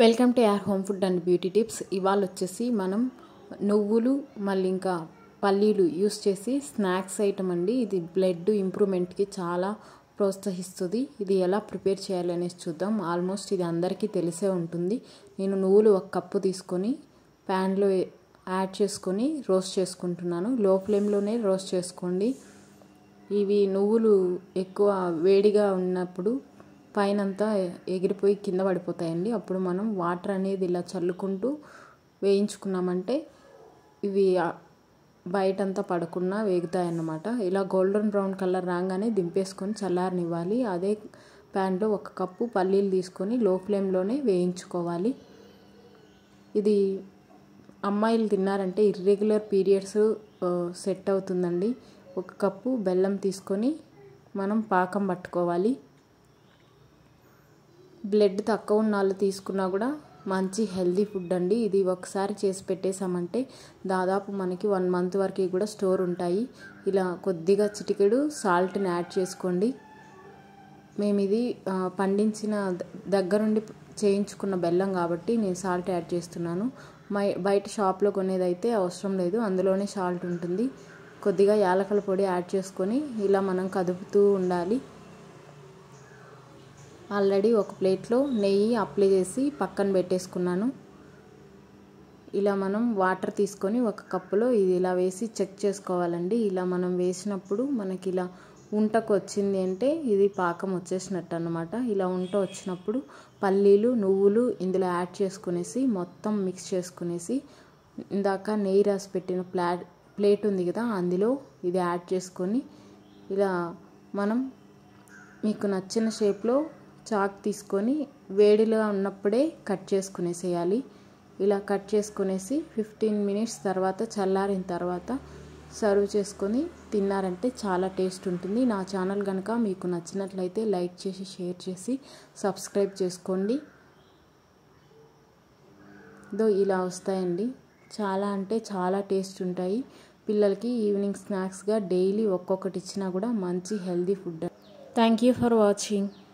welcome to your home food and beauty tips ఇవాళ వచ్చేసి మనం నువ్వులు మళ్ళీ ఇంకా పల్లీలు యూస్ చేసి స్నాక్స్ ఐటమ్ అండి ఇది బ్లడ్ ఇంప్రూవ్మెంట్కి చాలా ప్రోత్సహిస్తుంది ఇది ఎలా ప్రిపేర్ చేయాలి అనేసి చూద్దాం ఆల్మోస్ట్ ఇది అందరికీ తెలిసే ఉంటుంది నేను నువ్వులు ఒక కప్పు తీసుకొని ప్యాన్లో యాడ్ చేసుకొని రోస్ట్ చేసుకుంటున్నాను లో ఫ్లేమ్లోనే రోస్ట్ చేసుకోండి ఇవి నువ్వులు ఎక్కువ వేడిగా ఉన్నప్పుడు పైనంతా ఎగిరిపోయి కింద పడిపోతాయండి అప్పుడు మనం వాటర్ అనేది ఇలా చల్లుకుంటూ వేయించుకున్నామంటే ఇవి బయటంతా పడకుండా వేగుతాయన్నమాట ఇలా గోల్డెన్ బ్రౌన్ కలర్ రాగానే దింపేసుకొని చల్లారనివ్వాలి అదే ప్యాన్లో ఒక కప్పు పల్లీలు తీసుకొని లో ఫ్లేమ్లోనే వేయించుకోవాలి ఇది అమ్మాయిలు తిన్నారంటే ఇర్రెగ్యులర్ పీరియడ్స్ సెట్ అవుతుందండి ఒక కప్పు బెల్లం తీసుకొని మనం పాకం పట్టుకోవాలి బ్లడ్ తక్కువ ఉన్న వాళ్ళు తీసుకున్నా కూడా మంచి హెల్దీ ఫుడ్ అండి ఇది ఒకసారి చేసి పెట్టేసామంటే దాదాపు మనకి వన్ మంత్ వరకు కూడా స్టోర్ ఉంటాయి ఇలా కొద్దిగా చిటికెడు సాల్ట్ని యాడ్ చేసుకోండి మేము ఇది పండించిన దగ్గరుండి చేయించుకున్న బెల్లం కాబట్టి నేను సాల్ట్ యాడ్ చేస్తున్నాను మై బయట షాప్లో కొనేదైతే అవసరం లేదు అందులోనే సాల్ట్ ఉంటుంది కొద్దిగా యాలకల పొడి యాడ్ చేసుకొని ఇలా మనం కదుపుతూ ఉండాలి ఆల్రెడీ ఒక ప్లేట్లో నెయ్యి అప్లై చేసి పక్కన పెట్టేసుకున్నాను ఇలా మనం వాటర్ తీసుకొని ఒక కప్పులో ఇది ఇలా వేసి చెక్ చేసుకోవాలండి ఇలా మనం వేసినప్పుడు మనకి ఇలా ఉంటకు వచ్చింది అంటే ఇది పాకం వచ్చేసినట్టు అనమాట ఇలా ఉంట వచ్చినప్పుడు పల్లీలు నువ్వులు ఇందులో యాడ్ చేసుకునేసి మొత్తం మిక్స్ చేసుకునేసి ఇందాక నెయ్యి రాసి పెట్టిన ప్లా ప్లేట్ ఉంది కదా అందులో ఇది యాడ్ చేసుకొని ఇలా మనం మీకు నచ్చిన షేప్లో చాక్ తీసుకొని వేడిగా ఉన్నప్పుడే కట్ చేసుకునేసేయాలి ఇలా కట్ చేసుకునేసి ఫిఫ్టీన్ మినిట్స్ తర్వాత చల్లారిన తర్వాత సర్వ్ చేసుకొని తిన్నారంటే చాలా టేస్ట్ ఉంటుంది నా ఛానల్ కనుక మీకు నచ్చినట్లయితే లైక్ చేసి షేర్ చేసి సబ్స్క్రైబ్ చేసుకోండి దో ఇలా వస్తాయండి చాలా అంటే చాలా టేస్ట్ ఉంటాయి పిల్లలకి ఈవినింగ్ స్నాక్స్గా డైలీ ఒక్కొక్కటి ఇచ్చినా కూడా మంచి healthy food thank you for watching